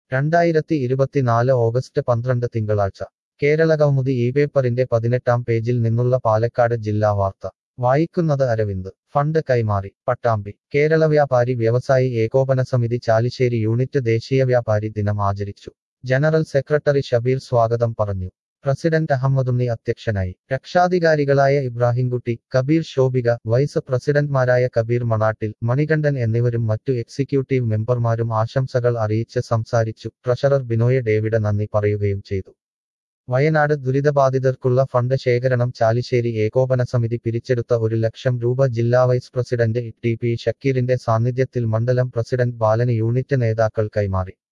രണ്ടായിരത്തി ഇരുപത്തിനാല് ഓഗസ്റ്റ് പന്ത്രണ്ട് തിങ്കളാഴ്ച കേരള കൗമുദി ഈ പേപ്പറിന്റെ പതിനെട്ടാം പേജിൽ നിന്നുള്ള പാലക്കാട് ജില്ലാ വാർത്ത വായിക്കുന്നത് അരവിന്ദ് ഫണ്ട് കൈമാറി പട്ടാമ്പി കേരള വ്യാപാരി വ്യവസായി ഏകോപന സമിതി ചാലിശ്ശേരി യൂണിറ്റ് ദേശീയ വ്യാപാരി ദിനം ആചരിച്ചു ജനറൽ സെക്രട്ടറി ഷബീർ സ്വാഗതം പറഞ്ഞു പ്രസിഡന്റ് അഹമ്മദുണ്ണി അധ്യക്ഷനായി രക്ഷാധികാരികളായ ഇബ്രാഹിംകുട്ടി കബീർ ശോഭിക വൈസ് പ്രസിഡന്റ്മാരായ കബീർ മണാട്ടിൽ മണികണ്ഠൻ എന്നിവരും മറ്റു എക്സിക്യൂട്ടീവ് മെമ്പർമാരും ആശംസകൾ അറിയിച്ച് സംസാരിച്ചു ട്രഷറർ ബിനോയ് ഡേവിഡ് നന്ദി പറയുകയും ചെയ്തു വയനാട് ദുരിതബാധിതർക്കുള്ള ഫണ്ട് ശേഖരണം ചാലിശ്ശേരി ഏകോപന സമിതി പിരിച്ചെടുത്ത ഒരു ലക്ഷം രൂപ ജില്ലാ വൈസ് പ്രസിഡന്റ് ടി പി ഷക്കീറിന്റെ സാന്നിധ്യത്തിൽ മണ്ഡലം പ്രസിഡന്റ് ബാലന് യൂണിറ്റ് നേതാക്കൾ കൈമാറി